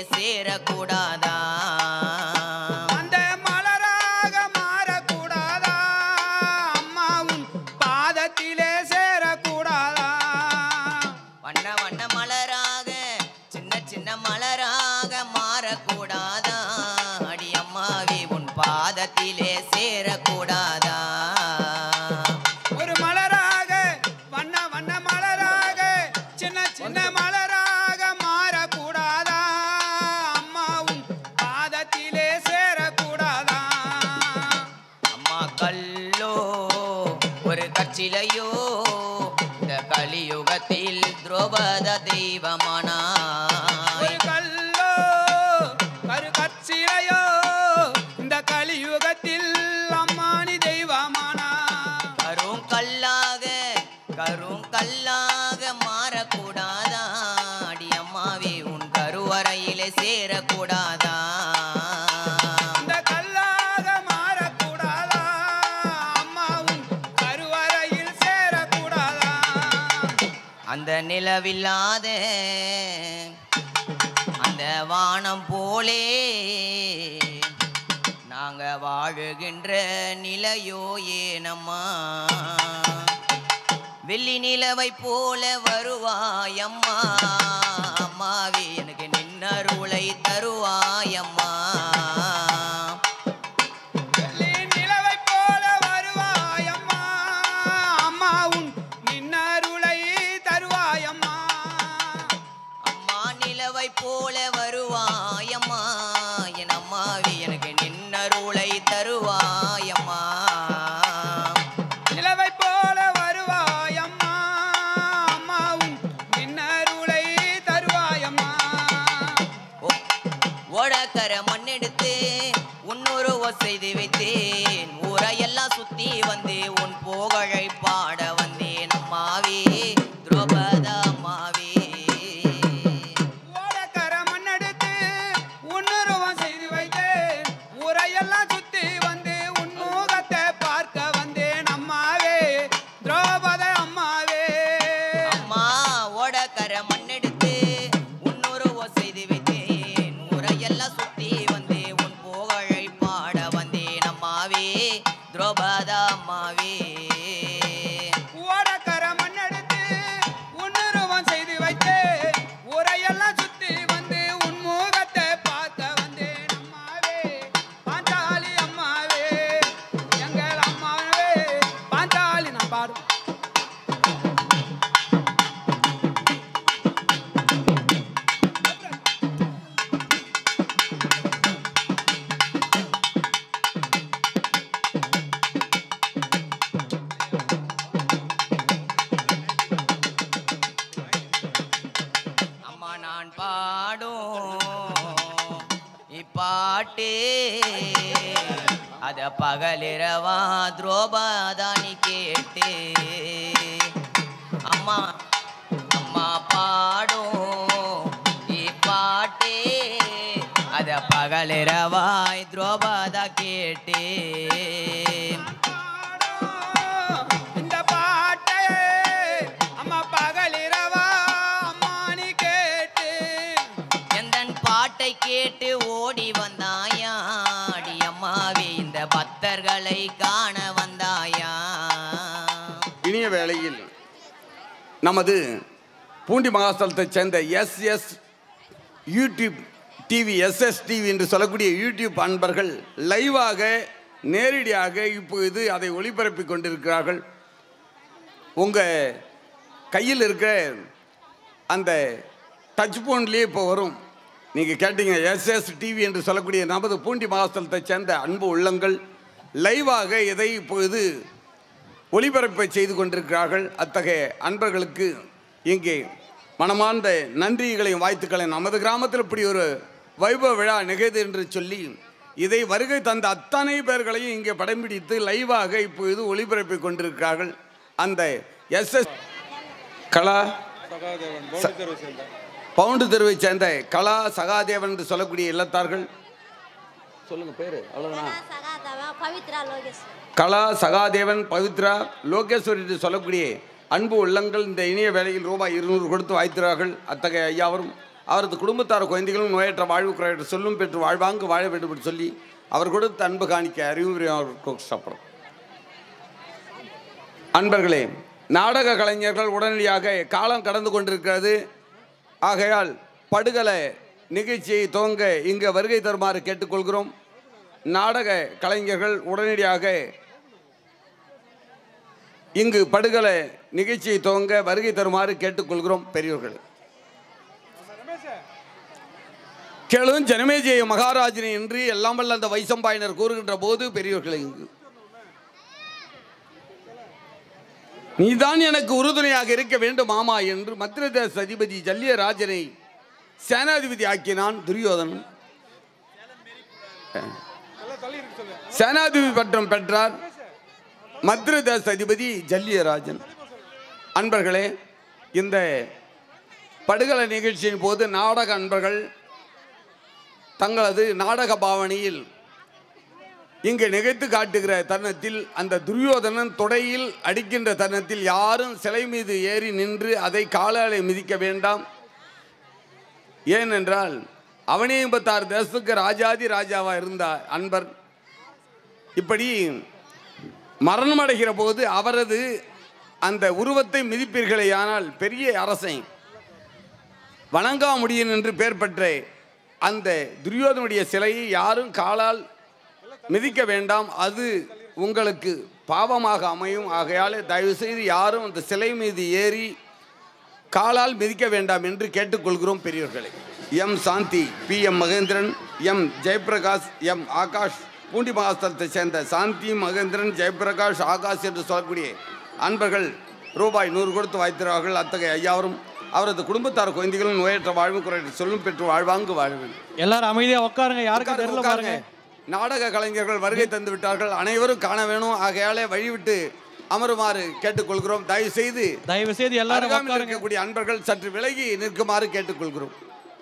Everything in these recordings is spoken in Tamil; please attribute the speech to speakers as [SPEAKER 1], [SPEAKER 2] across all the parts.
[SPEAKER 1] சேரக்கூடாதா
[SPEAKER 2] அந்த மலராக மாறக்கூடாதா அம்மாவும் பாதத்திலே சேரக்கூடாதா
[SPEAKER 1] வண்ண வண்ண மலராக சின்ன சின்ன மலராக மாறக்கூடாதா அடி அம்மாவே உன் பாதத்திலே சேரக்கூடாதா
[SPEAKER 2] ஒரு மலராக வண்ண வண்ண மலராக சின்ன சின்ன மலராக மாறக்கூடாதா அம்மாவும் பாதத்திலே சேரக்கூடாதா
[SPEAKER 1] அம்மா கல்லோ ஒரு கச்சிலையோ இந்த கலியுகத்தில் துரோபத தெய்வமானா
[SPEAKER 2] ஒரு கல்லோ கரு கச்சிலையோ இந்த கலியுகத்தில் அம்மானி தெய்வமானா
[SPEAKER 1] கரும் கல்லாக கரும் கல்லாக மாறக்கூடாதா அடி அம்மாவே உன் கருவறையிலே சேரக்கூடாதா
[SPEAKER 2] இந்த கல்லாக மாறக்கூடாதா அம்மாவும் கருவறையில் சேரக்கூடாதா
[SPEAKER 1] அந்த நிலவில்லாத அந்த வானம் போலே நாங்க வாழுகின்ற நிலையோ ஏனம்மா வெள்ளி நிலவை போல வருவாயம்மா அம்மாவே எனக்கு நின்னருளை தருவாயம்மா
[SPEAKER 2] வெள்ளி நிலவைப் போல வருவாயம்மா அம்மாவும் நின்னருளை தருவாயம்மா
[SPEAKER 1] அம்மா நிலவை போல வருவாயம்மா என் அம்மாவே எனக்கு நின்னருளை தருவாயம்மா
[SPEAKER 2] நிலவைப் போல வருவாயம்மா அம்மாவும் நின்னருளை தருவாயம்மா
[SPEAKER 1] ஓ- ஓடக்கர மண்ணெடுத்து உன்னுருவ செய்து வைத்தேன் ஊரையெல்லாம் சுத்தி வந்து உன் புகழை பாட வந்தேன் அம்மாவே துரோபத அம்மாவே
[SPEAKER 2] ஓடக்கர மண்ணெடுத்து உன்னுருவம் செய்து வைத்தேன் ஊரையெல்லாம் சுத்தி வந்து உன் முகத்தை பார்க்க வந்தேன் அம்மாவே திரௌபத அம்மாவே
[SPEAKER 1] அம்மா ஓடக்கர மண்ணெடுத்து உன்னுருவ செய்து வைத்தேன் ஊரையெல்லாம் சுத்தி வந்து உன் புகழை பாட வந்தேன் அம்மாவே துரோபத அம்மாவே
[SPEAKER 2] ஓடக்கர மண்ணெடுத்து உன்னுருவம் செய்து வைத்தேன் ஊரையெல்லாம் சுத்தி வந்து உன் முகத்தை பார்க்க வந்தேன் அம்மாவே பாஞ்சாலி அம்மாவே எங்கள் அம்மாவே பாஞ்சாலி நான் பாடும்
[SPEAKER 1] அம்மா நான் பாடும் இப்பாட்டு அத பகலிரவா துரோபாதானி கேட்டு அம்மா அம்மா பாடும் இப்பாட்டு அத பகலிரவாய் துரோபாதா கேட்டு
[SPEAKER 2] இந்த பாட்டை அம்மா பகலிரவா அம்மா நீ கேட்டு
[SPEAKER 1] எந்தன் பாட்டை கேட்டு ஓடி வந்தாயா அடி அம்மாவே இந்த பக்தர்களை காண வந்தாயா
[SPEAKER 3] இனிய வேளையில் நமது பூண்டி மகாஸ்தலத்தைச் சேர்ந்த SS YouTube TV SS TV என்று சொல்லக்கூடிய யூடியூப் அன்பர்கள் லைவாக நேரடியாக இப்பொழுது அதை ஒளிபரப்பிக் கொண்டிருக்கிறார்கள் உங்கள் கையில் இருக்கிற அந்த டச் ஃபோன்லேயே இப்போ வரும் நீங்கள் கேட்டீங்க எஸ்எஸ் டிவி என்று சொல்லக்கூடிய நமது பூண்டி மகாஸ்தலத்தைச் சேர்ந்த அன்பு உள்ளங்கள் லைவாக இதை இப்பொழுது ஒளிபரப்பை செய்து கொண்டிருக்கிறார்கள் அத்தகைய அன்பர்களுக்கு இங்கே மனமார்ந்த நன்றிகளையும் வாழ்த்துக்களையும் நமது கிராமத்தில் இப்படி ஒரு வைபவ விழா நிகழ்து என்று சொல்லி இதை வருகை தந்த அத்தனை பேர்களையும் இங்கே படம் பிடித்து லைவாக இப்பொழுது ஒளிபரப்பிக் கொண்டிருக்கிறார்கள் அந்த எஸ்எஸ் கலா பவுண்டு தெருவை சேர்ந்த கலா சகாதேவன் என்று சொல்லக்கூடிய இல்லத்தார்கள் சொல்லுங்க பேரு அவ்வளவுதான்
[SPEAKER 4] சகாதவன் பவித்ரா லோகேஷ்
[SPEAKER 3] கலா சகாதேவன் பவித்ரா லோகேஸ்வரி என்று சொல்லக்கூடிய அன்பு உள்ளங்கள் இந்த இனிய வேளையில் ரூபாய் இருநூறு கொடுத்து வாய்க்கிறார்கள் அத்தகைய ஐயாவரும் அவரது குடும்பத்தார் குழந்தைகளும் நோயற்ற வாழ்வு குறையற்ற சொல்லும் பெற்று வாழ்வாங்கு வாழ வேண்டும் என்று சொல்லி அவர் கொடுத்த அன்பு காணிக்க அறிவுரை அவருக்கு சாப்பிட்றோம் அன்பர்களே நாடக கலைஞர்கள் உடனடியாக காலம் கடந்து கொண்டிருக்கிறது ஆகையால் படுகலை நிகழ்ச்சியை துவங்க இங்கே வருகை தருமாறு கேட்டுக்கொள்கிறோம் நாடக கலைஞர்கள் உடனடியாக இங்கு படுகலை நிகழ்ச்சியை துவங்க வருகை தருமாறு கேட்டுக்கொள்கிறோம் பெரியவர்கள் கேளும் ஜனமேஜய மகாராஜனை என்று எல்லாம் வல்ல அந்த வைசம்பாயினர் கூறுகின்ற போது பெரியவர்களை இங்கு நீதான் எனக்கு உறுதுணையாக இருக்க வேண்டும் மாமா என்று மத்திரதேச அதிபதி ஜல்லியராஜனை சேனாதிபதி ஆக்கினான் துரியோதனன் சேனாதிபதி பட்டம் பெற்றார் மத்திரதேச அதிபதி ஜல்லியராஜன் அன்பர்களே இந்த படுகலை நிகழ்ச்சியின் போது நாடக அன்பர்கள் தங்களது நாடக பாவனையில் இங்கு நிகழ்த்து காட்டுகிற தருணத்தில் அந்த துரியோதனன் தொடையில் அடிக்கின்ற தருணத்தில் யாரும் சிலை மீது ஏறி நின்று அதை காலாலை மிதிக்க வேண்டாம் ஏனென்றால் அவனே எண்பத்தாறு தேசத்துக்கு ராஜாதி ராஜாவா இருந்த அன்பர் இப்படி மரணம் அடைகிற போது அவரது அந்த உருவத்தை மிதிப்பீர்களேயானால் பெரிய அரசை வணங்காமுடியன் என்று பெயர் பெற்ற அந்த துரியோதனுடைய சிலையை யாரும் காலால் மிதிக்க வேண்டாம் அது உங்களுக்கு பாவமாக அமையும் ஆகையால் தயவு செய்து யாரும் அந்த சிலை மீது ஏறி காலால் மிதிக்க வேண்டாம் என்று கேட்டுக்கொள்கிறோம் பெரியவர்களை M Shanthi P M Mahendran M Jayaprakash M Akash Poondi மகாஸ்தலத்தை சேர்ந்த சாந்தி மகேந்திரன் ஜெயபிரகாஷ் ஆகாஷ் என்று சொல்லக்கூடிய அன்பர்கள் ரூபாய் நூறு கொடுத்து வாய்த்திருவார்கள் அத்தகைய ஐயாவரும் அவரது குடும்பத்தார் குழந்தைகளும் நோயற்ற வாழ்வு குறையற்ற சொல்லும் பெற்று வாழ்வாங்கு வாழ வேண்டும்
[SPEAKER 5] எல்லாரும் அமைதியா உட்காருங்க யாருக்கும்
[SPEAKER 3] உட்காருங்க,
[SPEAKER 5] தெரியல பாருங்க
[SPEAKER 3] உட்காருங்க. நாடக கலைஞர்கள் வருகை தந்து விட்டார்கள் அனைவரும் காண வேணும் ஆகையாலே வழிவிட்டு அமருமாறு கேட்டுக்கொள்கிறோம் தயவு செய்து
[SPEAKER 5] தயவு செய்து எல்லாரும்
[SPEAKER 3] அருகாமையில்
[SPEAKER 5] உட்காருங்க
[SPEAKER 3] இருக்கக்கூடிய அன்பர்கள் சற்று விலகி நிற்குமாறு கேட்டுக்கொள்கிறோம்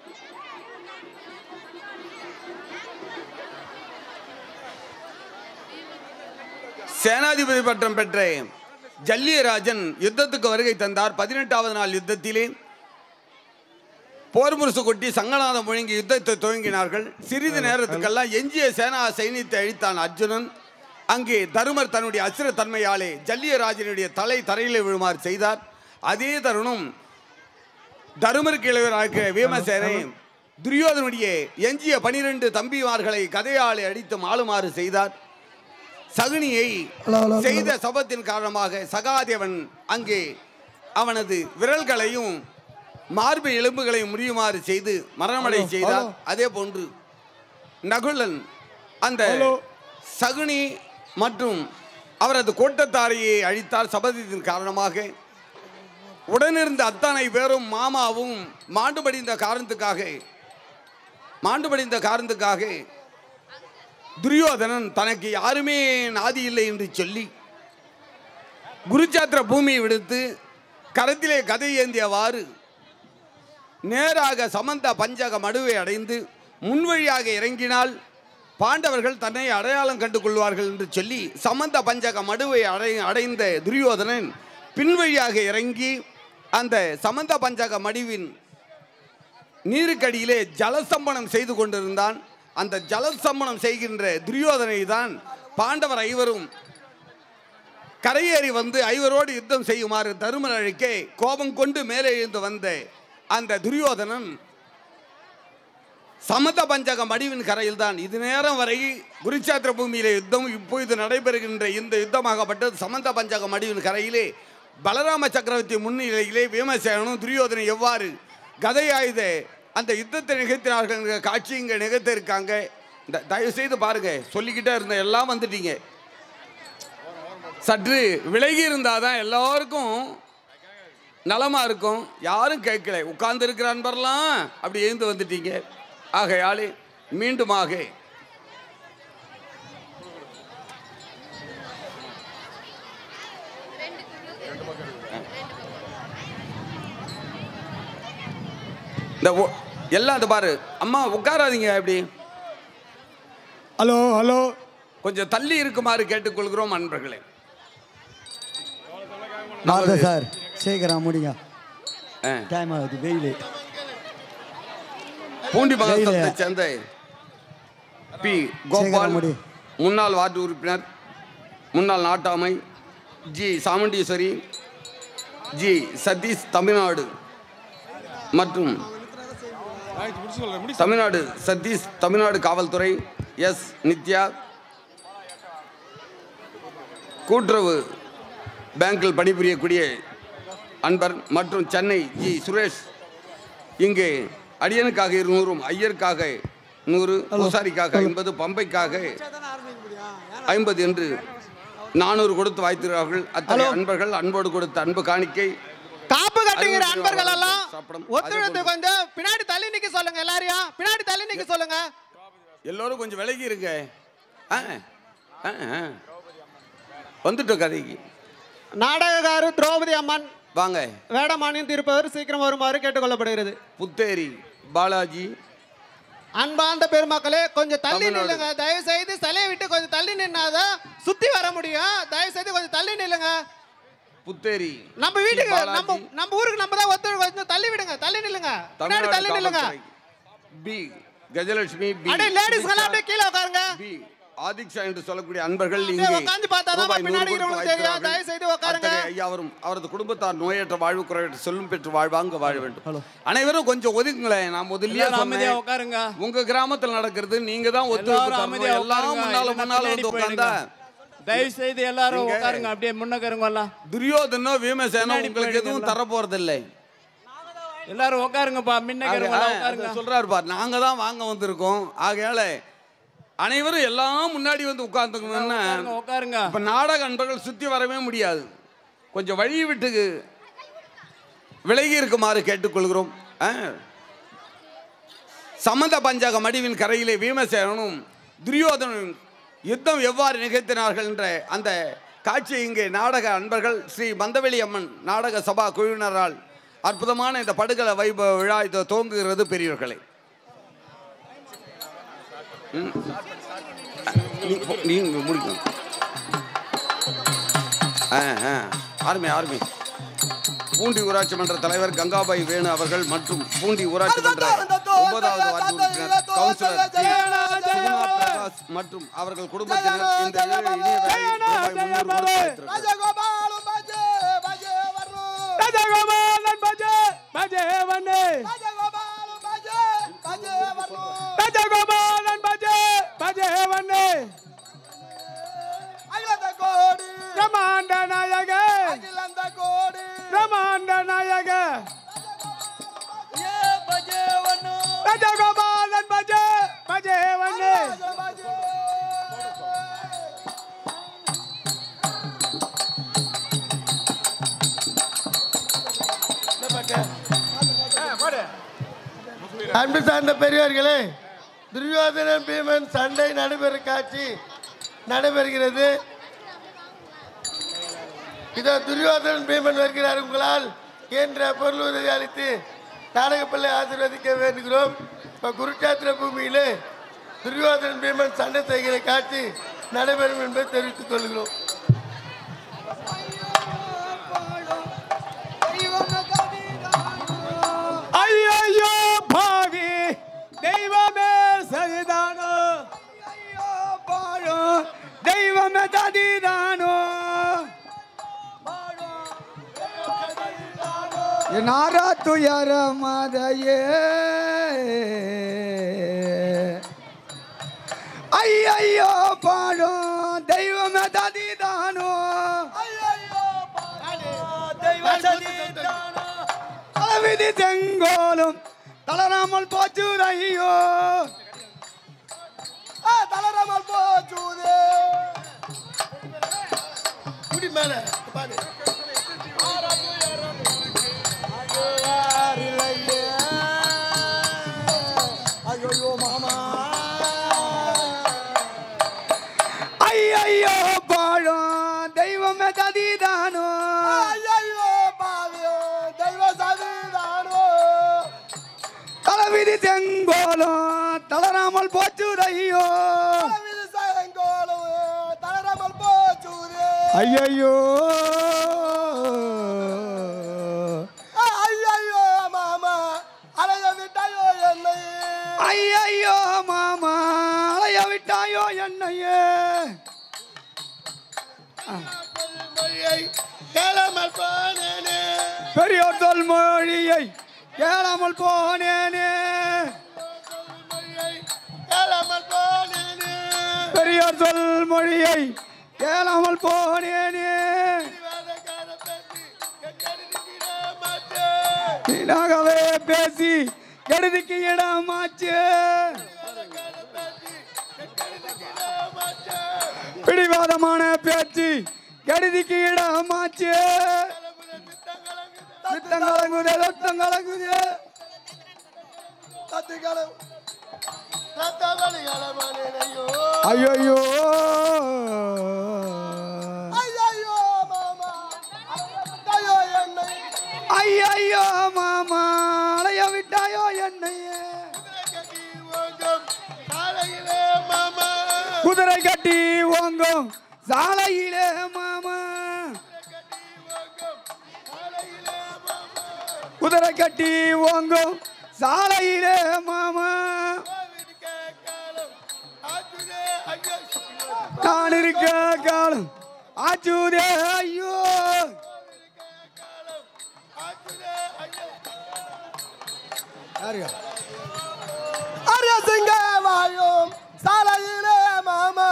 [SPEAKER 3] சேனாதிபதி பட்டம் பெற்ற ஜல்லியராஜன் யுத்தத்துக்கு வருகை தந்தார் பதினெட்டாவது நாள் யுத்தத்திலே போர் முரசு கொட்டி சங்கநாதம் முழங்கி யுத்தத்தை துவங்கினார்கள் சிறிது நேரத்துக்கெல்லாம் எஞ்சிய சேனா சைனியத்தை அழித்தான் அர்ஜுனன் அங்கே தருமர் தன்னுடைய அசுர தன்மையாலே ஜல்லியராஜனுடைய தலை தரையிலே விழுமாறு செய்தார் அதே தருணம் தருமருக்கு இளைவராக வீமசேனை துரியோதனுடைய எஞ்சிய பனிரெண்டு தம்பிமார்களை கதையாலே அடித்து மாளுமாறு செய்தார் சகுனியை செய்த சபத்தின் காரணமாக சகாதேவன் அங்கே அவனது விரல்களையும் மார்பு எலும்புகளையும் முறியுமாறு செய்து மரணமடை செய்தார் அதே போன்று நகுலன் அந்த சகுனி மற்றும் அவரது கோட்டத்தாரையை அழித்தார் சபதத்தின் காரணமாக உடனிருந்த அத்தனை பேரும் மாமாவும் மாண்டுபடிந்த காரணத்துக்காக மாண்டுபடிந்த காரணத்துக்காக துரியோதனன் தனக்கு யாருமே நாதி இல்லை என்று சொல்லி குருச்சாத்திர பூமியை விடுத்து கரத்திலே கதை ஏந்தியவாறு நேராக சமந்த பஞ்சக மடுவை அடைந்து முன்வழியாக இறங்கினால் பாண்டவர்கள் தன்னை அடையாளம் கண்டு கொள்வார்கள் என்று சொல்லி சமந்த பஞ்சக மடுவை அடை அடைந்த துரியோதனன் பின்வழியாக இறங்கி அந்த சமந்த பஞ்சக மடுவின் நீருக்கடியிலே ஜலசம்பனம் செய்து கொண்டிருந்தான் அந்த ஜலசம்பனம் செய்கின்ற துரியோதனை தான் பாண்டவர் ஐவரும் கரையேறி வந்து ஐவரோடு யுத்தம் செய்யுமாறு தருமன் அழைக்க கோபம் கொண்டு மேலே எழுந்து வந்த அந்த துரியோதனன் சமத பஞ்சக மடிவின் கரையில் தான் இது நேரம் வரை குருச்சாத்திர பூமியிலே யுத்தம் இப்பொழுது நடைபெறுகின்ற இந்த யுத்தமாகப்பட்டது சமந்த பஞ்சக மடிவின் கரையிலே பலராம சக்கரவர்த்தி முன்னிலையிலே பீமசேனனும் துரியோதனை எவ்வாறு கதையாயுத அந்த யுத்தத்தை நிகழ்த்தினார்கள் என்கிற காட்சி இங்கே நிகழ்த்த இருக்காங்க இந்த தயவு செய்து பாருங்க சொல்லிக்கிட்டே இருந்த எல்லாம் வந்துட்டீங்க சற்று விலகி இருந்தாதான் எல்லாருக்கும் நலமா இருக்கும் யாரும் கேட்கல உட்கார்ந்து இருக்கிற அன்பர்லாம் அப்படி எழுந்து வந்துட்டீங்க ஆகையாலே மீண்டுமாக இந்த ஒ- எல்லாம் இது பாரு அம்மா உட்காராதீங்க அப்படி
[SPEAKER 6] ஹலோ ஹலோ
[SPEAKER 3] கொஞ்சம் தள்ளி இருக்குமாறு கேட்டுக்கொள்கிறோம் அன்பர்களே
[SPEAKER 6] நாத சார் சீக்கிரம் முடிங்க
[SPEAKER 3] ஆ.
[SPEAKER 6] டைம் ஆகுது வெயில்
[SPEAKER 3] பூண்டி மகாஸ்தலத்தை சேர்ந்த பி கோபால்
[SPEAKER 6] சேகரமுடி.
[SPEAKER 3] முன்னாள் வார்டு உறுப்பினர் முன்னாள் நாட்டாமை ஜி சாமுண்டீஸ்வரி ஜி சதீஷ் தமிழ்நாடு மற்றும் தமிழ்நாடு சதீஷ் தமிழ்நாடு காவல்துறை எஸ் நித்யா கூட்டுறவு பேங்கில் பணிபுரியக்கூடிய அன்பர் மற்றும் சென்னை ஜி சுரேஷ் இங்கே அடியனுக்காக இருநூறும் ஐயருக்காக நூறு பூசாரிக்காக ஐம்பது பம்பைக்காக ஐம்பது என்று நானூறு கொடுத்து வாய்த்திருக்கிறார்கள் அத்தகைய அன்பர்கள் அன்போடு கொடுத்த அன்பு காணிக்கை
[SPEAKER 7] காப்பு கட்டுங்கிற
[SPEAKER 3] அறிவுரை
[SPEAKER 7] அன்பர்கள் எல்லாம்
[SPEAKER 3] சாப்பிடும்.
[SPEAKER 7] ஒத்துழைத்து கொஞ்சம் பின்னாடி தள்ளி நிக்க சொல்லுங்க எல்லாரையும் பின்னாடி தள்ளி நிக்க சொல்லுங்க
[SPEAKER 3] எல்லோரும் கொஞ்சம் விலகி இருங்க ஆ, ஆ, ஆ. வந்துட்டோம் கதைக்கு
[SPEAKER 7] நாடகக்காரு திரௌபதி அம்மன்
[SPEAKER 3] வாங்க
[SPEAKER 7] வேடமானியம் தீர்ப்பவர் சீக்கிரம் வருமாறு கேட்டுக்கொள்ளப்படுகிறது
[SPEAKER 3] புத்தேரி பாலாஜி
[SPEAKER 7] அன்பார்ந்த பெருமக்களே கொஞ்சம் தள்ளி
[SPEAKER 3] தமிழ்நாடு.
[SPEAKER 7] நில்லுங்க தயவு செய்து சிலையை விட்டு கொஞ்சம் தள்ளி நின்னாதான் சுத்தி வர முடியும் தயவு செய்து கொஞ்சம் தள்ளி நில்லுங்க
[SPEAKER 3] புத்தேரி
[SPEAKER 7] நம்ம வீட்டுக்கு
[SPEAKER 3] பாலாஜி,
[SPEAKER 7] நம்ம நம்ம ஊருக்கு நம்ம தான் ஒத்து கொஞ்சம் தள்ளி விடுங்க தள்ளி நில்லுங்க பின்னாடி
[SPEAKER 3] தமிழ்நாடு
[SPEAKER 7] தள்ளி நில்லுங்க
[SPEAKER 3] காவல்துறை. பி கஜலட்சுமி பி
[SPEAKER 7] அடே லேடிஸ் எல்லாம் அப்படியே கீழே உட்காருங்க
[SPEAKER 3] பி ஆதிக்ஷா என்று சொல்லக்கூடிய அன்பர்கள்
[SPEAKER 7] அப்படியே
[SPEAKER 3] இங்கே
[SPEAKER 7] உட்கார்ந்து பார்த்தாதான்
[SPEAKER 3] ரூபாய்
[SPEAKER 7] பின்னாடி
[SPEAKER 3] நூறு கொடுத்து
[SPEAKER 7] இருக்கிறவங்களுக்கு தெரியும்.
[SPEAKER 3] வைத்திருக்கிறார்கள்.
[SPEAKER 7] தயவு செய்து உட்காருங்க.
[SPEAKER 3] அத்தகைய ஐயாவரும் அவரது குடும்பத்தார் நோயற்ற வாழ்வு குறையற்ற செல்வம் பெற்று வாழ்வாங்க வாழ வேண்டும் அனைவரும் கொஞ்சம் ஒதுக்குங்களேன் நான் முதல்லயே
[SPEAKER 8] எல்லாரும் அமைதியா
[SPEAKER 3] சொன்னேன்
[SPEAKER 8] உட்காருங்க
[SPEAKER 3] உங்க கிராமத்துல நடக்கிறது நீங்க தான் ஒத்துழைப்பு
[SPEAKER 8] எல்லாரும்
[SPEAKER 3] தரணும்.
[SPEAKER 8] அமைதியா
[SPEAKER 3] எல்லாரும்
[SPEAKER 8] உட்காருங்க.
[SPEAKER 3] முன்னால
[SPEAKER 8] இல்லைன்னா
[SPEAKER 3] முன்னால
[SPEAKER 8] பின்னாடி
[SPEAKER 3] வந்து உட்கார்ந்தா
[SPEAKER 8] தயவு செய்து எல்லாரும்
[SPEAKER 3] நீங்க-
[SPEAKER 8] உட்காருங்க அப்படியே முன்னக்கருங்க எல்லாம்
[SPEAKER 3] துரியோதனோ பீமசேனோ
[SPEAKER 8] பின்னாடி
[SPEAKER 3] உங்களுக்கு
[SPEAKER 8] போயிடுங்க
[SPEAKER 3] எதுவும்
[SPEAKER 8] எல்லாம்.
[SPEAKER 3] தர போறது இல்லை
[SPEAKER 8] எல்லாரும் உட்காருங்கப்பா முன்னக்கருங்க எல்லாம் உட்காருங்க
[SPEAKER 3] சொல்றாரு பார் நாங்க தான் வாங்க வந்திருக்கோம் ஆகையால அனைவரும் எல்லாம் முன்னாடி வந்து உட்கார்ந்துக்கணும்னா
[SPEAKER 8] உட்காருங்க, உட்காருங்க
[SPEAKER 3] இப்ப நாடக அன்பர்கள் சுத்தி வரவே முடியாது கொஞ்சம் வழி விட்டு விலகி இருக்குமாறு கேட்டுக்கொள்கிறோம் ஆ. சமந்த பஞ்சாக மடிவின் கரையிலே பீமசேனனும் துரியோதனும் யுத்தம் எவ்வாறு நிகழ்த்தினார்கள் என்ற அந்த காட்சியை இங்கே நாடக அன்பர்கள் ஸ்ரீ மந்தவெளி அம்மன் நாடக சபா குழுவினரால் அற்புதமான இந்த படுகல வைபவ விழா இது துவங்குகிறது பெரியவர்களே ம். நீ- நீங்க முடிக்கணும் ஆ ஆ ஆர்மி ஆர்மி பூண்டி ஊராட்சி மன்ற தலைவர் கங்காபாய் வேணு அவர்கள் மற்றும் பூண்டி ஊராட்சி மன்ற ஒன்பதாவது வார்டு உறுப்பினர் கவுன்சிலர் டி. சுகுணா பிரகாஷ் மற்றும் அவர்கள் குடும்பத்தினர் இந்த ஏழை இனிய வேலையை ரூபாய் முன்னூறு கொடுத்து வைத்திருக்கிறார்.
[SPEAKER 2] ராஜகோபாலும் பஜே பஜே வரணும்
[SPEAKER 6] ராஜகோபாலன் பஜே பஜே வண்ணே
[SPEAKER 2] ராஜகோபாலும் பஜே பஜே வரணும்
[SPEAKER 6] ராஜகோபாலன் பஜே பஜே வண்ணே
[SPEAKER 2] அகிலந்த கோடி
[SPEAKER 6] பிரமாண்ட நாயக
[SPEAKER 2] அகிலந்த கோடி
[SPEAKER 6] பிரமாண்ட நாயக
[SPEAKER 2] ஏ பஜே வரணும்
[SPEAKER 6] ராஜகோபாலன் பஜே பஜே வண்ணே
[SPEAKER 2] பஜே
[SPEAKER 9] அன்பு சார்ந்த பெரியவர்களே துரியோதனன் பீமன் சண்டை நடைபெறும் காட்சி நடைபெறுகிறது இதோ துரியோதனன் பீமன் வருகிறார் உங்களால் என்ற பொருள் உதவி அளித்து நாடகப்பள்ளி ஆசீர்வதிக்க வேண்டுகிறோம் இப்போ குருட்சாத்திர பூமியிலே துரியோதனன் பீமன் சண்டை செய்கிற காட்சி நடைபெறும் என்பதை தெரிவித்துக் கொள்கிறோம்
[SPEAKER 6] ஐயோ பாவி தெய்வமே சரிதானோ ஐயோ பாழோ தெய்வமே ததிதானோ என்னாரா துயர மதையே ஐயோ பாடும் தெய்வமே ததிதானோ அளவிதி செங்கோலும் தளராமல் போச்சுரையோ
[SPEAKER 2] தளராமல் போச்சுதே
[SPEAKER 9] குடி மேலே பாரு
[SPEAKER 2] ஐயோ மாமா
[SPEAKER 6] ஐயோ பாழும் தெய்வமே ததிதானோ
[SPEAKER 2] ஐயோ பாவியோ தெய்வ சதிதானோ
[SPEAKER 6] அளவிதி செங்கோலும் தளராமல் போச்சுரையோ
[SPEAKER 2] சாயங்கோலம் தளராமல் போச்சுதே
[SPEAKER 6] ஐயோ
[SPEAKER 2] ஐயோ மாமா அலைய விட்டாயோ என்னை
[SPEAKER 6] ஐயையோ மாமா அலைய விட்டாயோ என்னையே
[SPEAKER 9] மொழியை கேளாமல் போனேனே
[SPEAKER 6] பெரியோர் சொல் மொழியை கேளாமல் போனேனே
[SPEAKER 9] மொழியை கேளாமல் போனேனே
[SPEAKER 6] பெரியோர் சொல் மொழியை கேளாமல் போனேனே
[SPEAKER 9] பிடிவாதக்கார பேசி கெட்டடிக்கிற மாட்டேன்
[SPEAKER 6] வீணாகவே பேசி கெடுதிக்கு இடமாச்சு பிடிவாதமான பேச்சு கெடுதிக்கு இடமாச்சு ரத்தம் கலங்குதே ரத்தம் கலங்குதே
[SPEAKER 2] தத்துக்களும்
[SPEAKER 9] ரத்தவழி களமானேனையோ
[SPEAKER 6] ஐயோ
[SPEAKER 2] ஐயையோ மாமா ஐயோ என்னை
[SPEAKER 6] ஐயோ மாமா அலைய விட்டாயோ என்னையே
[SPEAKER 9] கட்டி ஓங்கும் சாலையிலே மாமா
[SPEAKER 6] குதிரை கட்டி ஓங்கும் சாலையிலே மாமா குதிரை கட்டி ஓங்கும் சாலையிலே மாமா
[SPEAKER 9] ஆத்துதே ஐயோ
[SPEAKER 6] நான் இருக்க காலம் ஆச்சுதே ஐயோ
[SPEAKER 9] ஆத்துதே ஐயோ
[SPEAKER 6] யாருங்க
[SPEAKER 2] அரசிங்க வாழும் சாலையிலே மாமா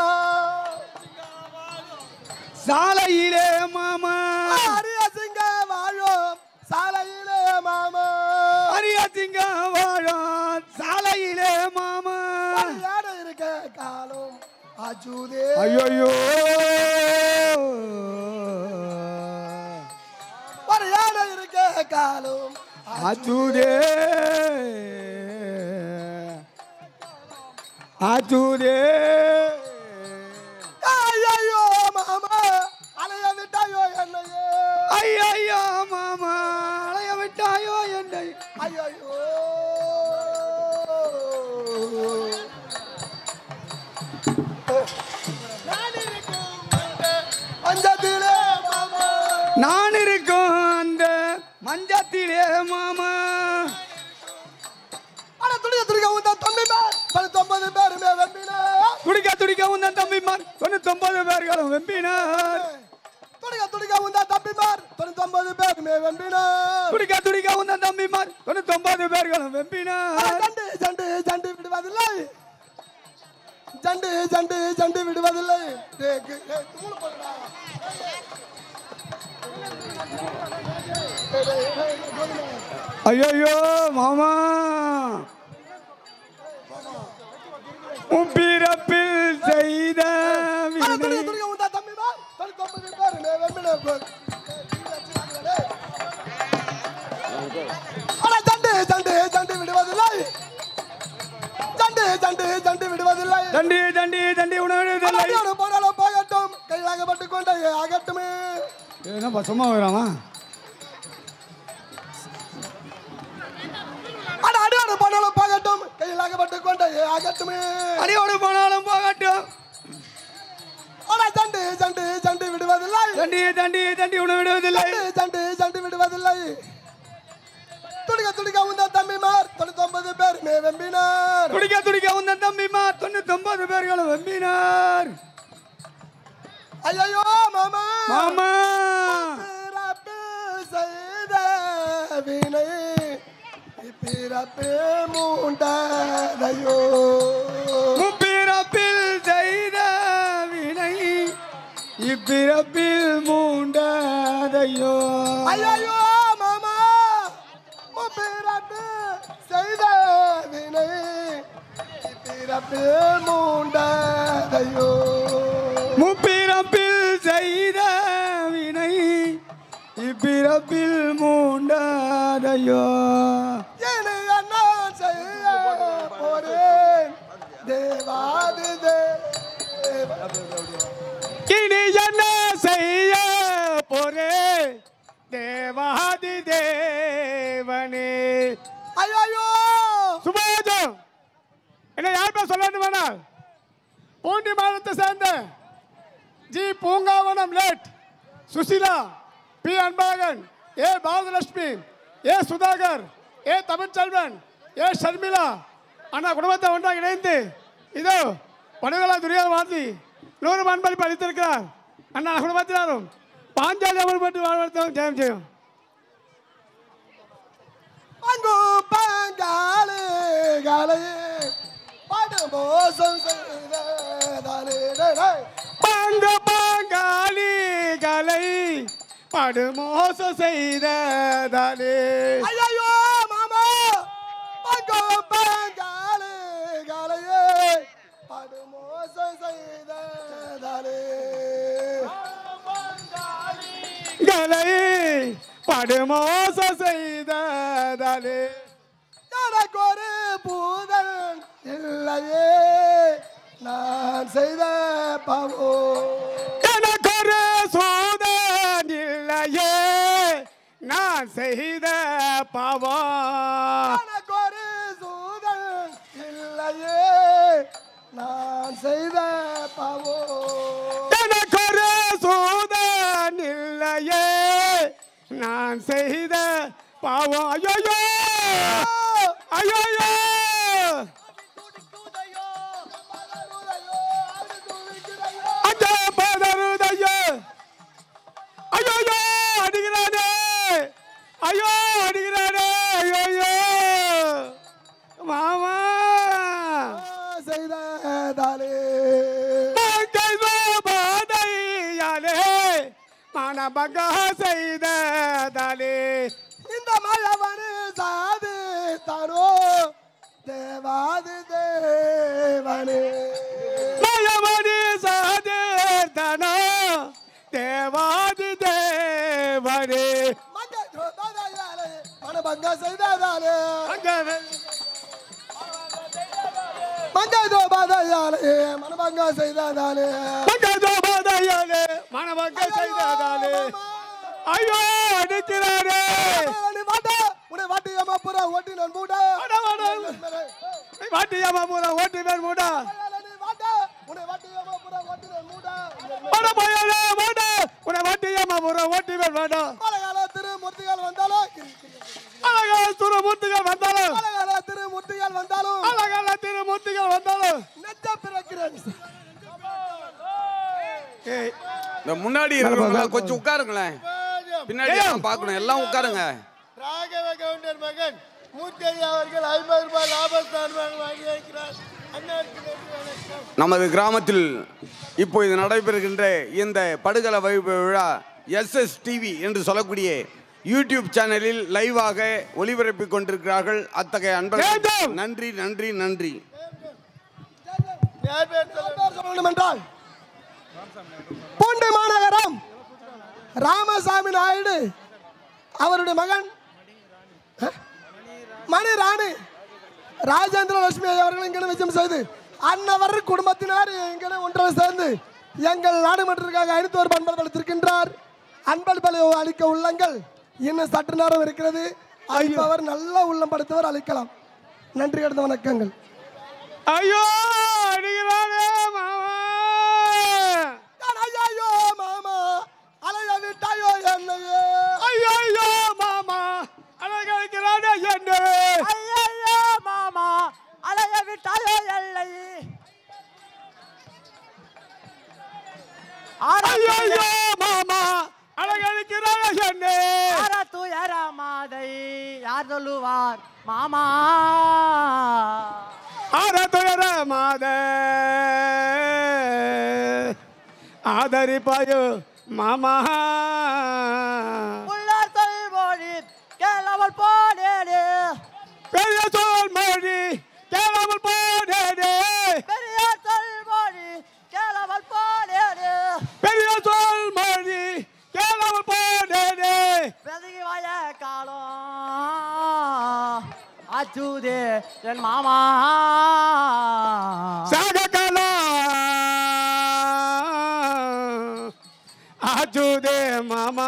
[SPEAKER 6] சாலையிலே மாமா
[SPEAKER 2] அரசிங்க வாழும் சாலையிலே மாமா
[SPEAKER 6] அரியாத்திங்க வாழும் சாலையிலே மாமா
[SPEAKER 2] யார இருக்க காலம் அஜூதே
[SPEAKER 6] ஐயோ
[SPEAKER 2] ஒரு யார இருக்க காலம்
[SPEAKER 6] ஆச்சுதே ஆச்சுதே
[SPEAKER 2] ஐயோ மாமா அலைய விட்டாயோ என்னையே
[SPEAKER 6] ஐயோ மாமா அலைய விட்டாயோ என்னை
[SPEAKER 2] ஐயோ பஞ்சத்திலே மாமா
[SPEAKER 6] நான் இருக்கும் அந்த மஞ்சத்திலே மாமா
[SPEAKER 2] அட துடிக்க துடிக்க உந்த தம்பி பேர் பத்தொன்பது பேருமே வெம்பினா
[SPEAKER 6] துடிக்க துடிக்க உந்தன் தம்பிமார் தொண்ணூத்தொன்பது பேர்களும் வெம்பினார்
[SPEAKER 2] துடிக்க துடிக்க உந்த தம்பி பேர் தொண்ணூத்தொன்பது பேருமே வெம்பினார்
[SPEAKER 6] துடிக்க துடிக்க உந்தன் தம்பிமார் தொண்ணூத்தொன்பது பேர்களும் வெம்பினார்
[SPEAKER 2] சண்டு சண்டு சண்டு விடுவதில்லை சண்டு சண்டு சண்டு விடுவதில்லை டேய், கு- டேய், குமுறு போடுடா. டேய், டேய், டேய், கோதுமை.
[SPEAKER 6] ஐயோ மாமா உன் பிறப்பில் செய்த
[SPEAKER 2] அட, துடிக்க
[SPEAKER 6] வினை
[SPEAKER 2] துடிக்க உந்த தம்பி பேர் தொண்ணூத்தொன்பது பேருமே வெம்பினார் அட சண்டு சண்டு சண்டு விடுவதில்லை சண்டு சண்டு சண்டு விடுவதில்லை
[SPEAKER 6] தண்டி தண்டி தண்டி உணவிடுவதில்லை
[SPEAKER 2] அடியோடு போனாலும் போகட்டும் கையிலாகப்பட்டு கொண்டே ஆகட்டுமே
[SPEAKER 6] என்னப்பா சும்மா வராமா
[SPEAKER 2] அட அடியோடு போனாலும் போகட்டும் கையிலாகப்பட்டு கொண்டே ஆகட்டுமே
[SPEAKER 6] அடியோடு போனாலும் போகட்டும்
[SPEAKER 2] அட சண்டு சண்டு சண்டு விடுவதில்லை
[SPEAKER 6] தண்டி தண்டி தண்டி உணவிடுவதில்லை
[SPEAKER 2] சண்டு சண்டு சண்டு விடுவதில்லை துடிக்க துடிக்க உந்த தம்பிமார் தொண்ணூத்தொன்பது பேர் மே வெம்பினார்
[SPEAKER 6] துடிக்க துடிக்க உந்தன் தம்பிமார் தொண்ணூத்தொன்பது பேர்களும் வெம்பினார்
[SPEAKER 2] ஐயோ மாமா
[SPEAKER 6] மாமா
[SPEAKER 2] பிறப்பில் செய்த வினை பிறப்பில் மூண்டதையோ
[SPEAKER 6] முப்பிறப்பில் செய்த வினை இப்பிறப்பில் மூண்டதையோ
[SPEAKER 2] ஐயோ மாமா பிறப்பு செய்த வினை பிறப்பில் மூண்டதையோ
[SPEAKER 6] முப்பிறப்பில் செய்த வினை இப்பிறப்பில் மூண்டதையோ
[SPEAKER 2] என்னை என்ன செய்ய போறேன் தேவாதி தேவ
[SPEAKER 6] இனி என்ன செய்ய போரே தேவாதி தேவனே
[SPEAKER 2] ஐயோ
[SPEAKER 6] சுபாஜம் என்ன யார் பேர் சொல்லணும் வேணாம் பூண்டி மாவட்டத்தை சேர்ந்த G Poongavanam late Susila P Anbazhagan A Bharathalakshmi A Sudhakar A Tamilselvan A Sharmila அண்ணா குடும்பத்தை ஒன்றாக இணைந்து இதோ படுகொலை துரியாத வாசி நூறு மண்பளிப்பு அளித்திருக்கிறார் அண்ணா குடும்பத்தினரும் பாஞ்சாலி அமல் பற்றி வாழ்வதற்கும் ஜெயம் செய்யும்
[SPEAKER 2] பங்கு பங்காளி காலையே பாடு மோசம் செய்தாலே டேய், டேய்.
[SPEAKER 6] பங்கு பங்காளி கலை படு மோசம் செய்ததாலே
[SPEAKER 2] ஐயையோ மாமா பங்கு பங்காளி காலையே பாடு மோசம் செய்தாலே
[SPEAKER 6] கலை படு மோசம் செய்ததாலே
[SPEAKER 2] எனக்கு ஒரு பூதல் இல்லையே நான் செய்த பாவோ
[SPEAKER 6] எனக்கொரு சோதன் இல்லையே நான் செய்த பாவம்
[SPEAKER 2] எனக்கு ஒரு சூதல் இல்லையே நான் செய்த பாவோ
[SPEAKER 6] எனக்கொரு சோதன் இல்லையே நான் செய்த பாவம் ஐயோ ஐயோ அஞ்சா பதறுதையோ ஐயோ அடிக்கிறானே ஐயோ அடிக்கிறானே ஐயோ மாமா
[SPEAKER 2] செய்தாலே
[SPEAKER 6] பாதையாலே மனபங்க செய்ததாலே
[SPEAKER 2] இந்த மழவனு சாது தரோ தேவாது தேவனே
[SPEAKER 6] மயமணி சாதேர்தனோ தேவாதி தேவரே
[SPEAKER 2] மங்க தோதாலே மனபங்க செய்தாலே மங்க தோபாதையாலே மனபங்க செய்தாலே
[SPEAKER 6] மங்கதோபாதையாலே மனபங்க செய்ததாலே ஐயோ அடிக்கிறாரே
[SPEAKER 2] நீ வாட்டா உன்னை வாட்டி அம்மா புறா ஓட்டி நான் மூடா
[SPEAKER 6] வாடா, வாடா. வாட்டியாமா பூரா ஓட்டி பேர் மூடா
[SPEAKER 2] நீ வாட்டா உன்னை வாட்டி அம்மா புறா ஓட்டி நான் மூடா
[SPEAKER 6] வாட போயாலே வாடா உன்னை வாட்டியாமா பூரா ஓட்டி பேர் வாடா
[SPEAKER 2] பலகால திருமூர்த்திகள் வந்தாலும்
[SPEAKER 6] அழகா சுரமூர்த்திகள் வந்தாலும்
[SPEAKER 2] பலகால திருமூர்த்திகள் வந்தாலும்
[SPEAKER 6] அழகால திருமூர்த்திகள் வந்தாலும்
[SPEAKER 2] நெஞ்ச பிறக்கிறேன்
[SPEAKER 6] ஏய்
[SPEAKER 3] இந்த முன்னாடி இருக்கிறவங்க கொஞ்சம் உட்காருங்களேன் பின்னாடி எல்லாம் பார்க்கணும் எல்லாம் உட்காருங்க
[SPEAKER 9] ராகவ கவுண்டர் மகன் மூர்த்தி ஐயா அவர்கள் ஐம்பது ரூபாய் லாபஸ்தானம் வாங்கி வைக்கிறார் அண்ணாருக்கு நன்றி வணக்கம்
[SPEAKER 3] நமது கிராமத்தில் இப்போ இது நடைபெறுகின்ற இந்த படுகல வைபவ விழா எஸ்எஸ் டிவி என்று சொல்லக்கூடிய யூடியூப் சேனலில் லைவாக ஒளிபரப்பிக் கொண்டிருக்கிறார்கள் அத்தகைய அன்பர்கள்
[SPEAKER 6] வேண்டும்.
[SPEAKER 3] நன்றி நன்றி நன்றி
[SPEAKER 9] யார் பேர் சொல்லுங்க
[SPEAKER 2] பேர் சொல்லணும் என்றால் பூண்டி மாநகரம் ராமசாமி நாயுடு அவருடைய மகன் அஹ், மணி ராணி ராஜேந்திர லட்சுமி அவர்கள் இங்கே நிச்சயம் செய்து அன்னவர் குடும்பத்தினர் இங்கே ஒன்றாக சேர்ந்து எங்கள் நாடுமன்றத்திற்காக ஐநூத்தி ஒரு பண்பல் அளித்திருக்கின்றார் அன்பளிப்பலை அளிக்க உள்ளங்கள் இன்னும் சற்று நேரம் இருக்கிறது அளிப்பவர் நல்ல உள்ளம் படைத்தவர் அளிக்கலாம் நன்றி கடந்த வணக்கங்கள்
[SPEAKER 6] ஐயோ அடிக்கிறானே மாமா
[SPEAKER 2] ஐயோ மாமா அலைய விட்டாயோ என்னையே
[SPEAKER 6] ஐயோ ஐயோ மாமா அழகாக்கிறானே என்ன
[SPEAKER 10] ஐயோ மாமா அலைய விட்டாயோ எல்லை
[SPEAKER 6] ஐயோ ஐயோ மாமா அழகாக்கிறானே என்ன
[SPEAKER 10] ஆர துயர மாதை யார் சொல்லுவார் மாமா
[SPEAKER 6] ஆரத்துயர மாத ஆதரிப்பாயோ மாமா
[SPEAKER 10] உள்ளார் சொல்மொழி கேளவல் போனேனே
[SPEAKER 6] பெரிய சொல் மொழி கேளாமல் போனேனே
[SPEAKER 10] பெரியார் சொல்மொழி கேளவல் போனேனே
[SPEAKER 6] பெரிய சொல் மொழி கேளாமல் போனேனே
[SPEAKER 10] பெருகி வய காலம் அச்சுதே என் மாமா
[SPEAKER 6] சாககலா ஆஜுதே மாமா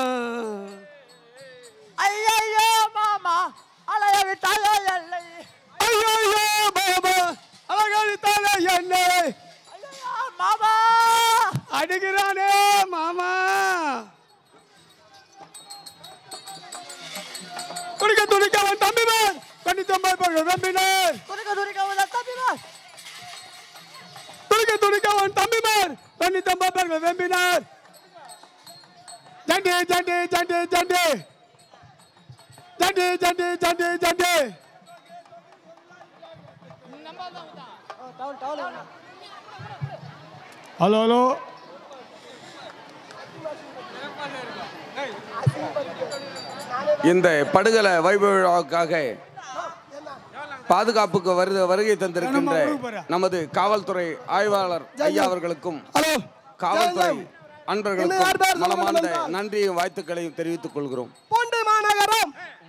[SPEAKER 10] ஐயையோ மாமா அலைய விட்டாயோ எல்லை
[SPEAKER 6] ஐயோ மாமா அழகழித்தாலே என்ன
[SPEAKER 10] ஐயையோ மாமா
[SPEAKER 6] அடிக்கிறானே மாமா துடிக்க துடிக்க அவன் தம்பிமார் தொண்ணூத்தொன்பது பேர் விரும்பினர்
[SPEAKER 10] துணிக்க துணிக்க உதவி தம்பிமார்
[SPEAKER 6] துடிக்க துடிக்க உன் தம்பிமார் தொண்ணூத்தொன்பது பேர் விரும்பினர் ஜண்டி ஜண்டி ஜண்டி ஜண்டி ஜண்டி ஜண்டி ஜண்டி ஜண்டி
[SPEAKER 10] டவுன் டவுன்
[SPEAKER 6] ஹலோ ஹலோ
[SPEAKER 3] இந்த படுகலை வைபவ விழாவுக்காக பாதுகாப்புக்கு வருது வருகை தந்திருக்கின்ற நமது காவல்துறை ஆய்வாளர் ஐயா அவர்களுக்கும்
[SPEAKER 2] ஹலோ
[SPEAKER 3] காவல்துறை
[SPEAKER 2] இன்னும் யார் பேர்
[SPEAKER 3] அன்பர்களுக்கும்
[SPEAKER 2] சொல்ல
[SPEAKER 3] மனமார்ந்த
[SPEAKER 2] மாட்டேன்.
[SPEAKER 3] நன்றியும் வாழ்த்துக்களையும் தெரிவித்துக் கொள்கிறோம்
[SPEAKER 2] பூண்டி மாநகரம்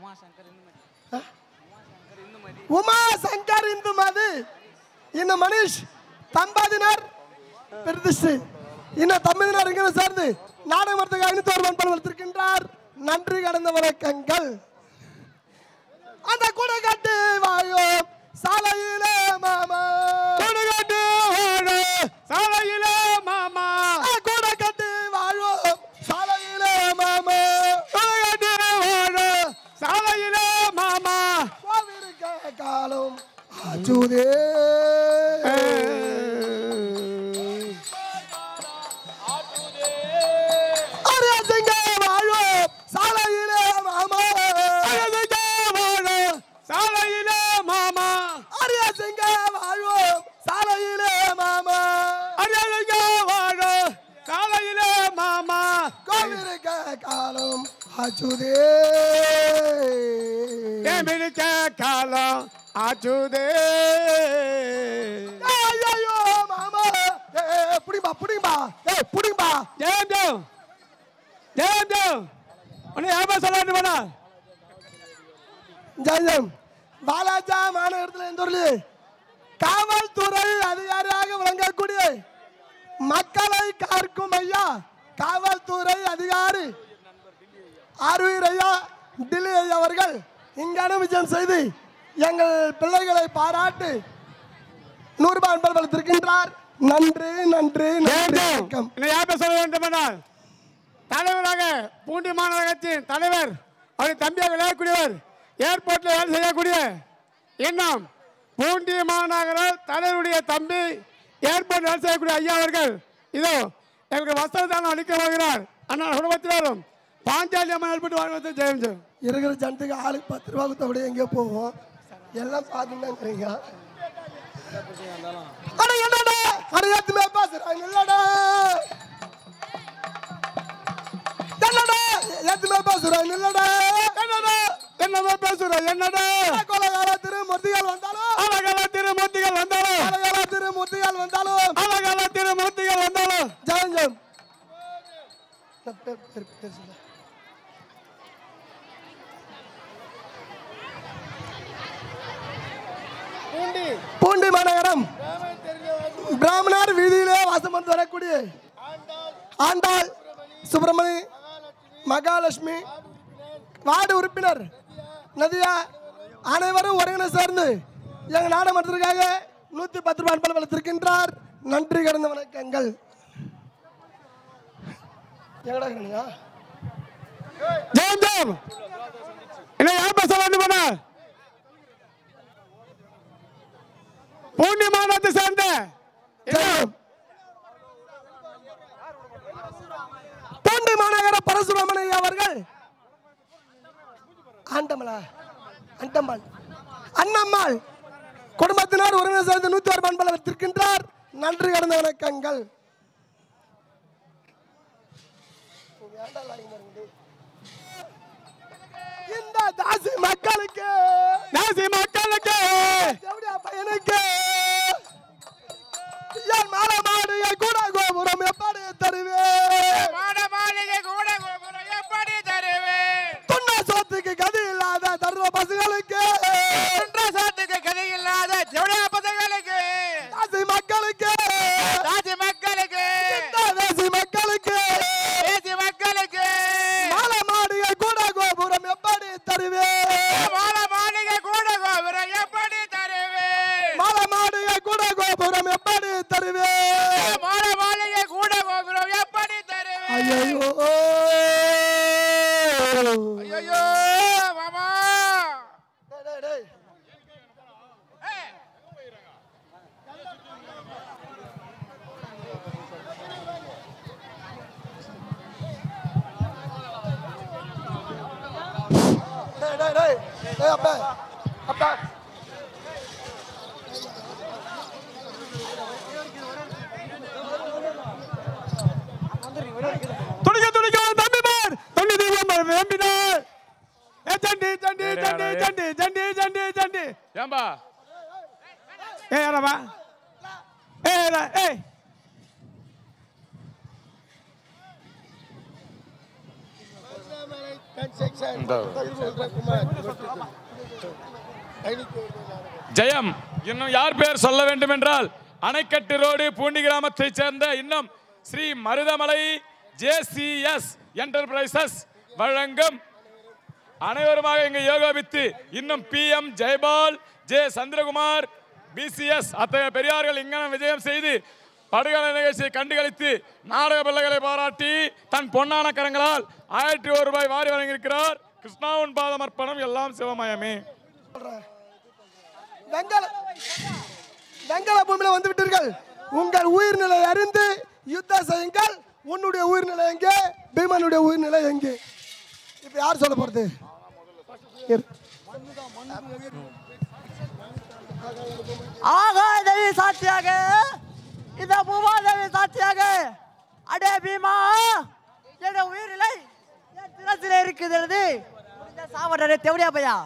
[SPEAKER 2] உமா சங்கர் இந்து மது இந்த மனிஷ் தம்பதியினர் பிரதிஷ்டு இந்த தம்பதியினர் இங்கே சேர்ந்து நாடகத்துக்கு ஐநூத்தி ஒரு மண்பல் வளர்த்திருக்கின்றார் நன்றி கடந்த வணக்கங்கள் அந்த குடை கட்டு வாயோ சாலையிலே மாமா
[SPEAKER 6] கொடுகாட்டு ஓடு சாலையிலே மாமா
[SPEAKER 2] குடை கட்டு வாழோ சாலையிலே மாமா
[SPEAKER 6] கொடுகாட்டு ஓடு சாலையிலே மாமா
[SPEAKER 2] கோவிலுக்கு காலம் ஆச்சுதே அரியசிங்க வாழோ சாலையிலே மாமா
[SPEAKER 6] அழகுங்க ஓடு சாலையிலே மாமா
[SPEAKER 2] அரியசிங்க வாழோ சாலையிலே மாமா
[SPEAKER 6] அழகுங்க ஓடு சாலையிலே மாமா
[SPEAKER 2] கோவிலுக்கு காலம் ஆச்சுதே
[SPEAKER 6] தேமிழிக்க காலம் ஆச்சுதே
[SPEAKER 2] ஐயோ மாமா ஏ புடிம்பா புடிம்பா ஏ புடிம்பா
[SPEAKER 6] ஜெயம் ஜெயம் ஜெயம் ஜெயம் உன்னை யாபா சொல்ல வேணா
[SPEAKER 2] ஜெயம் பாலாஜா மாநகரத்தில் எந்த ஊர்ல காவல்துறை அதிகாரியாக விளங்கக்கூடிய மக்களை காக்கும் ஐயா காவல்துறை அதிகாரி ஆர்வீர் ஐயா டில்லி ஐயா அவர்கள் இங்கு அனுமதியம் செய்து எங்கள் பிள்ளைகளை பாராட்டு நூறு ரூபாய் அன்பல் வளர்த்திருக்கின்றார் நன்றி நன்றி நன்றி வணக்கம்
[SPEAKER 6] என்னை யாபா சொல்ல வேண்டுமானால் தலைவராக பூண்டி மாநகரத்தின் தலைவர் அவர் தம்பியாக விளையாடக்கூடியவர் ஏர்போர்ட்டில் வேலை செய்யக்கூடிய இன்னும் பூண்டி மாநகர தலைவருடைய தம்பி ஏர்போர்ட் வேலை செய்யக்கூடிய ஐயா அவர்கள் இதோ எங்களுக்கு வஸ்திரதானம் அளிக்க போகிறார் அண்ணா குடும்பத்தினரும் பாஞ்சாலி அம்மன் ஏற்பட்டு வாழ்வது ஜெயம் ஜெயம்
[SPEAKER 2] இருக்கிற ஜனத்துக்கு ஆளுக்கு பத்து ரூபா கொடுத்த அப்படியே எங்கேயோ போவோம் எல்லாம் பார்த்துட்டாங்க அட என்னடா அட ஏத்துமே பேசுறாங்க இல்லடா என்னடா ஏத்துமே பேசுறாங்க இல்லடா
[SPEAKER 6] என்னடா என்னடா பேசுற என்னடா
[SPEAKER 2] கொலகால திருமூர்த்திகள் வந்தாலும்
[SPEAKER 6] அழகால திருமூர்த்திகள் வந்தாலும்
[SPEAKER 2] கொலகால திருமூர்த்திகள் வந்தாலும்
[SPEAKER 6] அழகால திருமூர்த்திகள் வந்தாலும்
[SPEAKER 2] ஜெயம் ஜெயம் நான் பேர் பேர் பேசுறேன் பூண்டி மாநகரம் பிராமணர் வீதியிலே வாசம் வந்து வரக்கூடிய ஆண்டாள் சுப்பிரமணி மகாலட்சுமி வார்டு உறுப்பினர் நதியா அனைவரும் ஒருங்கிணை சேர்ந்து எங்கள் நாடகத்திற்காக நூற்றி பத்து ரூபாய் அன்பளவு வளர்த்திருக்கின்றார் நன்றி கடந்த வணக்கங்கள் எங்கடா இருக்கிறீங்க
[SPEAKER 6] ஜெயம் ஜெயம் என்ன யார் பேச வேண்டுமானா பூண்டி மாநகரத்தை சேர்ந்த
[SPEAKER 2] ஜெயம் பூண்டி மாநகர பரசுராமன் அவர்கள் ஆண்டமலா அண்டம்மாள் அண்ணம்மாள் குடும்பத்தினர் ஒருங்கிணை சேர்ந்து நூத்தி ஒரு பண்பலை வைத்திருக்கின்றார் நன்றி கடந்த வணக்கங்கள் இந்த தாசி மக்களுக்கு
[SPEAKER 6] நாசி மக்களுக்கு
[SPEAKER 2] எப்படியா பையனுக்கு என் மாலை மாடு என் கூட கோபுரம் எப்படி தருவேன்
[SPEAKER 8] மாட மாளிகை கூட கோபுரம் எப்படி தருவேன்
[SPEAKER 2] துண்ண சோத்துக்கு கதி இல்லாத தர்ற பசங்களுக்கு
[SPEAKER 8] என்ற சாத்துக்கு கதை இல்லாத ஜவுளியா பதங்களுக்கு
[SPEAKER 2] தாசி மக்களுக்கு
[SPEAKER 8] ராஜி மக்களுக்கு
[SPEAKER 2] இந்த தேசி மக்களுக்கு
[SPEAKER 8] தேசி மக்களுக்கு
[SPEAKER 2] மாலை மாடு என் கூட கோபுரம் எப்படி தருவேன்
[SPEAKER 8] மாட மாளிகை கூட கோபுரம் எப்படி தருவேன்
[SPEAKER 2] மாலை மாடு என் கூட கோபுரம் எப்படி தருவேன்
[SPEAKER 8] மாட மாளிகை கூட கோபுரம் எப்படி தருவேன்
[SPEAKER 2] ஐயோ
[SPEAKER 8] ஐயோ மாமா
[SPEAKER 2] ஏய் அப்பா அப்பா
[SPEAKER 6] துடிக்க துடிக்க தம்பிமார் தொண்ணி தீபம் வேம்பினார் ஏ சண்டி சண்டி சண்டி சண்டி சண்டி சண்டி சண்டி
[SPEAKER 8] ஏம்பா
[SPEAKER 6] ஏ யாரப்பா ஏ யாரா ஏய்
[SPEAKER 8] ஜெயம் இன்னும் யார் பேர் சொல்ல வேண்டும் என்றால் அணைக்கட்டு ரோடு பூண்டி கிராமத்தைச் சேர்ந்த இன்னும் ஸ்ரீ மருதமலை ஜேசிஎஸ் என்டர்பிரைசஸ் வழங்கும் அனைவருமாக இங்கு யோகாபித்து இன்னும் P M Jayapal J Chandrakumar PCS அத்தகைய பெரியார்கள் இங்கனம் விஜயம் செய்து படுகலை நிகழ்ச்சியை கண்டுகளித்து நாடக பிள்ளைகளை பாராட்டி தன் பொன்னான கரங்களால் ஆயிரத்தி ஒரு ரூபாய் வாரி வழங்கியிருக்கிறார் கிருஷ்ணாவின் பாதம் அர்ப்பணம் எல்லாம் சிவமயமே
[SPEAKER 2] வெங்கல வெங்கல பூமியில வந்து விட்டீர்கள் உங்கள் உயிர்நிலை அறிந்து யுத்தம் செய்யுங்கள் உன்னுடைய உயிர்நிலை எங்கே பீமனுடைய உயிர்நிலை எங்கே இப்ப யார் சொல்ல போறது இரு.
[SPEAKER 10] ஆகாதேவி சாட்சியாக இந்த பூமாதேவி சாட்சியாக அடே பீமா என் உயிரிலை என் திரசில இருக்குது சாவடே தெவடியா பையா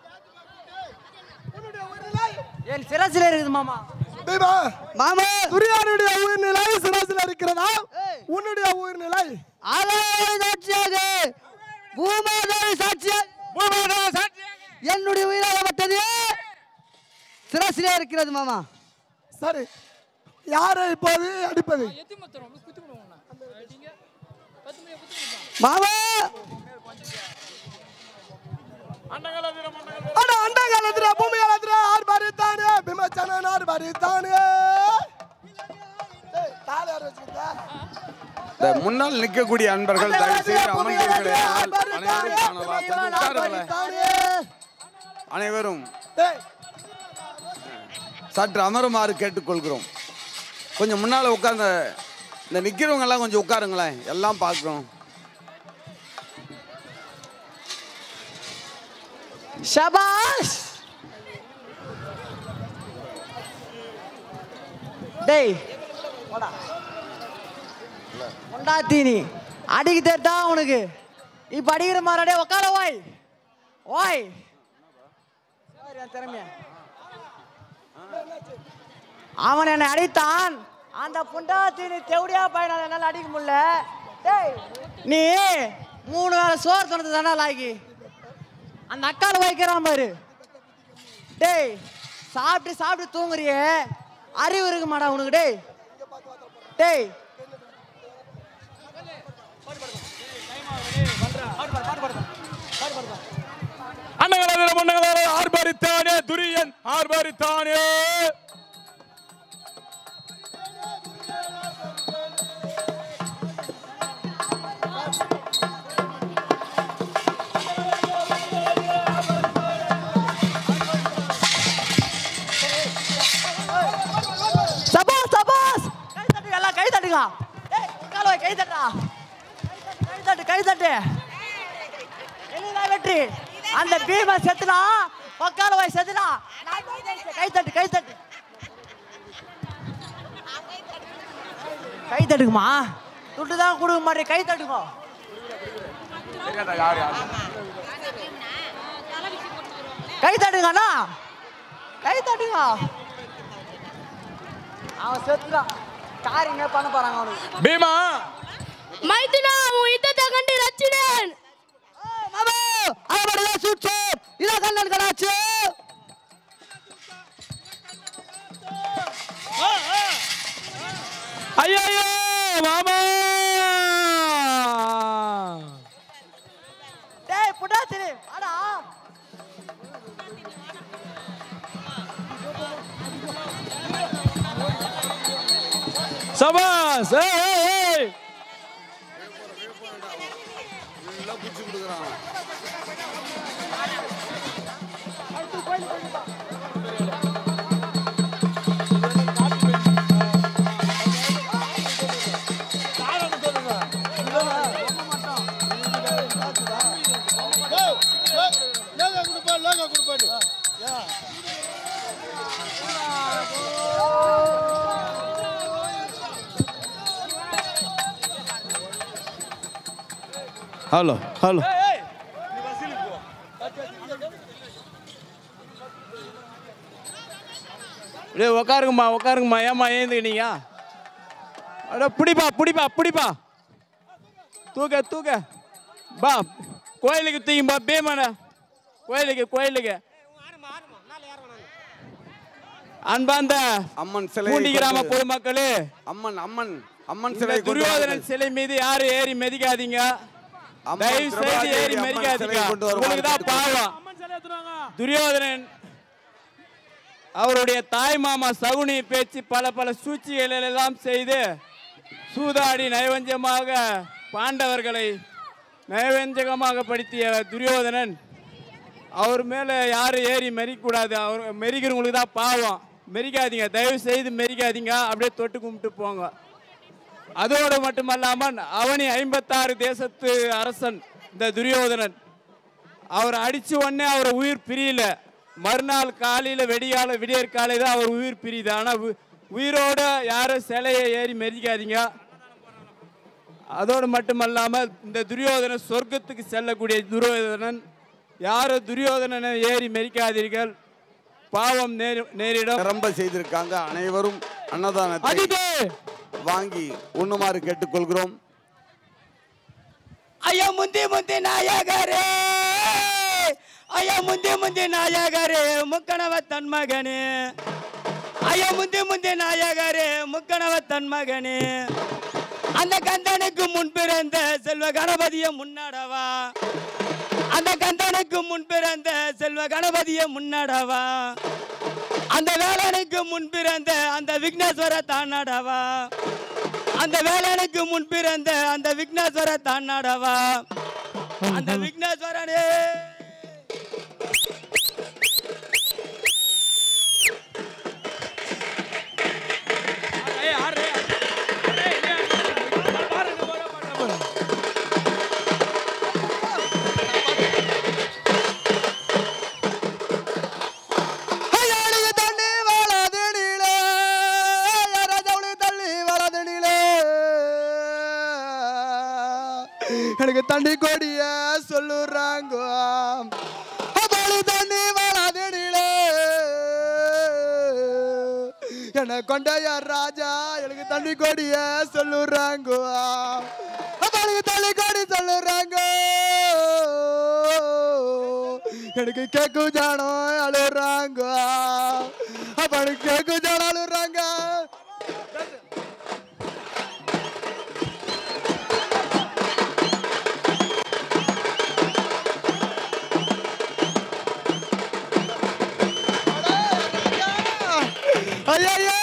[SPEAKER 10] என் சிரசில இருக்குது மாமா
[SPEAKER 2] பீமா
[SPEAKER 10] மாமா
[SPEAKER 2] துரியானுடைய உயிர்நிலை சிரசில் இருக்கிறதா உன்னுடைய உயிர்நிலை
[SPEAKER 10] ஆகாதேவி சாட்சியாக பூமாதேவி சாட்சியாக பூமாதேவி சாட்சியாக என்னுடைய உயிராகப்பட்டது சிரசிலே இருக்கிறது மாமா
[SPEAKER 2] சரி யாரை இப்போது அடிப்பது
[SPEAKER 10] மாமா
[SPEAKER 2] அட அண்டகாலத்துல பூமி காலத்துல ஆர் பறித்தானே பிமச்சனன் ஆர் பறித்தானே ஏய், தாலி யார் வச்சுக்கிட்டா?
[SPEAKER 3] இந்த முன்னால் நிற்கக்கூடிய அன்பர்கள் தயவு செய்து அமர்ந்தீர்களே அனைவரும் காணலாம் சற்று உட்காருங்களேன்
[SPEAKER 2] தானே.
[SPEAKER 3] அனைவரும்
[SPEAKER 2] ஏய்,
[SPEAKER 3] சற்று அமருமாறு கேட்டுக்கொள்கிறோம் கொஞ்சம் முன்னால் உட்கார்ந்த இந்த நிற்கிறவங்க எல்லாம் கொஞ்சம் உட்காருங்களேன் எல்லாம் பார்க்குறோம்
[SPEAKER 10] ஷபாஷ் டேய் போடா பொண்டாத்தீனி அடிக்கு தெரிட்டா உனக்கு இப்ப அடிக்கிற மாதிரி உட்கார ஓய் ஓய் சரி, என் திறமைய அவன் என்னை அடித்தான் அந்த புண்டாத்தீனி தெவடியா பையனால என்னால அடிக்க முடியல டேய் நீ மூணு வேளை சோறு தோணது தானே லாக்கி அந்த அக்கால வைக்கிறான் பாரு டேய் சாப்பிட்டு சாப்பிட்டு தூங்குறியே அறிவு இருக்கு மாடா உனக்கு டேய் டேய்
[SPEAKER 8] அண்ணங்களே மண்ணங்களே ஆர்ப்பரித்தானே துரியன் ஆர்ப்பரித்தானே
[SPEAKER 10] சபாஸ் சபாஸ் கை தட்டுங்க எல்லாம் கை தட்டுங்க டேய் உட்கால வை கை தட்டா கை தட்டு கை தட்டு என்னதான் வெற்றி அந்த பீம செத்துனா உட்கால வை செத்துனா நான் தான் ஜெயிச்சேன். கை தட்டு கை தட்டு கை தட்டுக்குமா துட்டு தான் கொடுக்க மாட்டேன் கை தட்டுங்க கை தட்டுங்கண்ணா கை தட்டுங்க அவன் செத்துறான் காரி என்ன பண்ண போறாங்க அவனுக்கு
[SPEAKER 8] பீமா
[SPEAKER 4] மைத்துனா உன் யுத்தத்தை கண்டு ரச்சினேன்
[SPEAKER 10] மாமா அவன் சுற்று இதை கண்ணன் கடாச்சு
[SPEAKER 8] ஐயோ மாமா
[SPEAKER 10] டேய் புட்டாத்திரி வாடா
[SPEAKER 8] சபாஸ் ஏய், ஏய், ஏய்.
[SPEAKER 9] லோகோ கொடுப்பா லோகோ
[SPEAKER 11] ஹலோ ஹலோ டேய் உக்காருங்கம்மா உக்காருங்கம்மா ஏம்மா ஏந்துக்கினீங்க அட பிடிப்பா பிடிப்பா பிடிப்பா தூக்க தூக்க பா கோயிலுக்கு தூக்கிம்பா பேமான கோயிலுக்கு கோயிலுக்கு அன்பாந்த
[SPEAKER 3] அம்மன் சிலை
[SPEAKER 11] பூண்டி கிராம பொதுமக்களே
[SPEAKER 3] அம்மன் அம்மன் அம்மன்
[SPEAKER 11] இந்த
[SPEAKER 3] சிலை கொண்டு
[SPEAKER 11] துரியோதனன்
[SPEAKER 3] வாருங்கள்.
[SPEAKER 11] சிலை மீது யாரும் ஏறி மிதிக்காதீங்க
[SPEAKER 3] அம்மன்
[SPEAKER 11] தயவு செய்து
[SPEAKER 3] திரௌபதி
[SPEAKER 11] ஏறி
[SPEAKER 3] அம்மன்
[SPEAKER 11] மிதிக்காதீங்க
[SPEAKER 3] சிலையை கொண்டு வருமாறு
[SPEAKER 11] உங்களுக்கு தான்
[SPEAKER 3] கேட்டுக்கொள்கிறேன்.
[SPEAKER 11] பாவம் துரியோதனன் அவருடைய தாய் மாமா சகுனி பேச்சு பல பல சூழ்ச்சிகள் எல்லாம் செய்து சூதாடி நயவஞ்சமாக பாண்டவர்களை நயவஞ்சகமாக படுத்திய துரியோதனன் அவர் மேலே யாரும் ஏறி மெரிக்கூடாது அவர் மெரிக்கிறவங்களுக்கு தான் பாவம் மெரிக்காதீங்க தயவு செய்து மெரிக்காதீங்க அப்படியே தொட்டு கும்பிட்டு போங்க அதோடு மட்டுமல்லாமல் அவனி ஐம்பத்தாறு தேசத்து அரசன் இந்த துரியோதனன் அவர் அடிச்ச உடனே அவர் உயிர் பிரியல மறுநாள் காலையில் வெடிகால விடியற் காலை தான் அவர் உயிர் பிரியுது ஆனால் உயிரோட யாரும் சிலையை ஏறி மெதிக்காதீங்க அதோடு மட்டுமல்லாமல் இந்த துரியோதனன் சொர்க்கத்துக்கு செல்லக்கூடிய துரியோதனன் யாரும் துரியோதனனை ஏறி மெரிக்காதீர்கள் பாவம் நேரி- நேரிடும்
[SPEAKER 3] நிரம்ப செய்திருக்காங்க அனைவரும் அன்னதானத்தை
[SPEAKER 11] அதிபே
[SPEAKER 3] வாங்கி உண்ணுமாறு கேட்டுக்கொள்கிறோம்
[SPEAKER 11] ஐயா முந்தி முந்தி நாயகரே ஐயா முந்தி முந்தி நாயகரே முக்கணவ தன் மகனே ஐயா முந்தி முந்தி நாயகரே முக்கணவ தன் மகனே அந்த கந்தனுக்கு முன் பிறந்த செல்வ கணபதிய முன்னாடவா அந்த கந்தனுக்கு முன் பிறந்த செல்வ கணபதிய முன்னாடவா அந்த வேலனுக்கு முன் பிறந்த அந்த விக்னேஸ்வர தானாடவா அந்த வேலனுக்கு முன் பிறந்த அந்த விக்னேஸ்வர தானாடவா அந்த விக்னேஸ்வரனே
[SPEAKER 2] ஐயாளுக்கு தண்ணி வளது நீளே யாராவது தள்ளி வளது நீளே எனக்கு தண்ணி கொடிய சொல்லுறாங்க அவளு தண்ணி வளது நீளே என்ன கொண்டைய ராஜா எனக்கு தண்ணி கொடிய சொல்லுறாங்க அவளுக்கு தண்ணி கொடி சொல்லுறாங்க எனக்கு கேக்கு ஜானம் அழுறாங்க அவனுக்கு கேக்கு ஜானம் அழுறாங்க ஐயா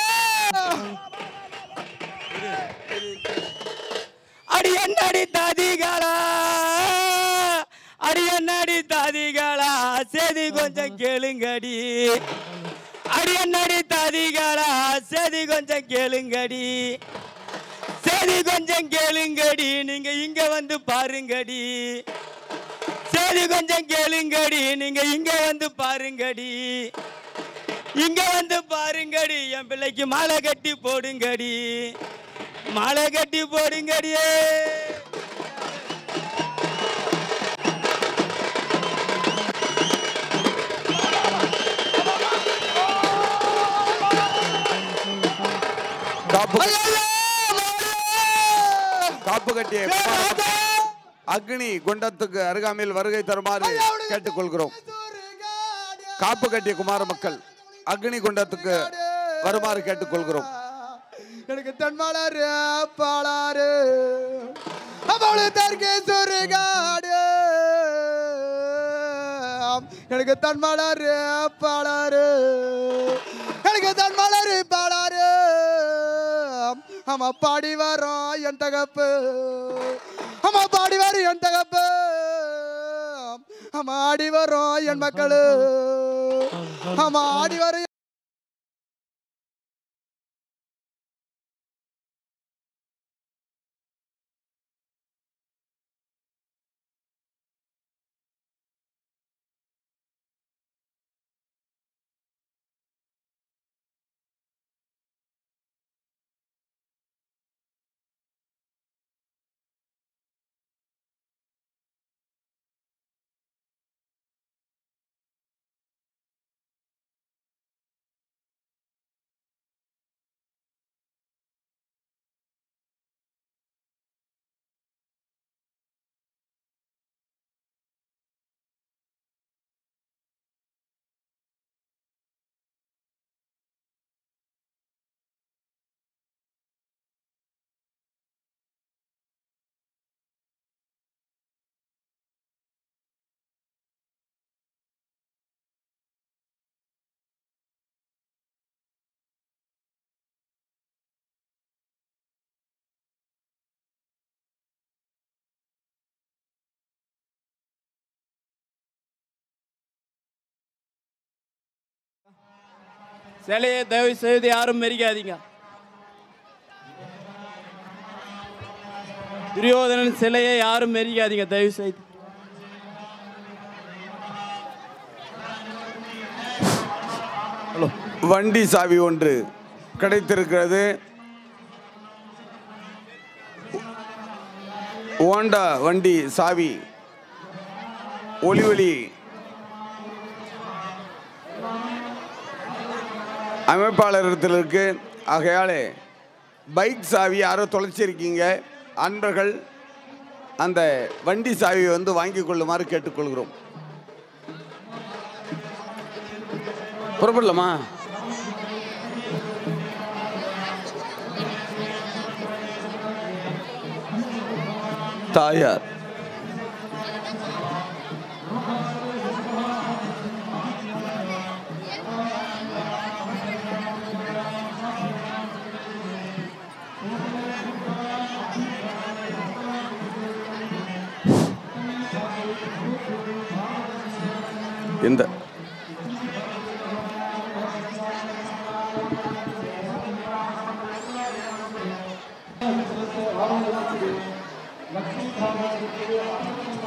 [SPEAKER 11] அடி என்னடி தாதிகளா அடி என்னடி தாதிகளா செய்தி கொஞ்சம் கேளுங்கடி அடி என்னடி தாதிகளா செய்தி கொஞ்சம் கேளுங்கடி செய்தி கொஞ்சம் கேளுங்கடி நீங்க இங்க வந்து பாருங்கடி செய்தி கொஞ்சம் கேளுங்கடி நீங்க இங்க வந்து பாருங்கடி இங்க வந்து பாருங்கடி என் பிள்ளைக்கு மாலை கட்டி போடுங்கடி மாலை கட்டி போடுங்கடியே
[SPEAKER 3] காப்பு காப்பு கட்டிய அக்னி குண்டத்துக்கு அருகாமையில் வருகை தருமாறு கேட்டுக்கொள்கிறோம் காப்பு கட்டிய குமார மக்கள் அக்னி குண்டத்துக்கு வருமாறு கேட்டுக்கொள்கிறோம்
[SPEAKER 2] எனக்கு தன்மாளாரு பாளாரு அவளு தர்கே சுருகாடு எனக்கு தன்மாளாரு பாளாரு எனக்கு தன்மாளாரு பாளாரு ஆமா பாடி வரோம் என் தகப்பு ஆமா பாடி வரும் என் தகப்பு ஆமா ஆடி வரோம் என் மக்களு ஆமா ஆடி வரும்
[SPEAKER 11] சிலையை தயவு செய்து யாரும் மெரிக்காதீங்க துரியோதனன் சிலையை யாரும் மெரிக்காதீங்க தயவு செய்து
[SPEAKER 3] வண்டி சாவி ஒன்று கிடைத்திருக்கிறது ஓண்டா வண்டி சாவி ஒளி ஒளி அமைப்பாளரிடத்தில் இருக்கு ஆகையாலே பைக் சாவி யாரோ தொலைச்சிருக்கீங்க அன்பர்கள் அந்த வண்டி சாவியை வந்து வாங்கிக் கொள்ளுமாறு கேட்டுக்கொள்கிறோம் புறப்படலாமா தாயார் இந்த
[SPEAKER 12] லட்சுமி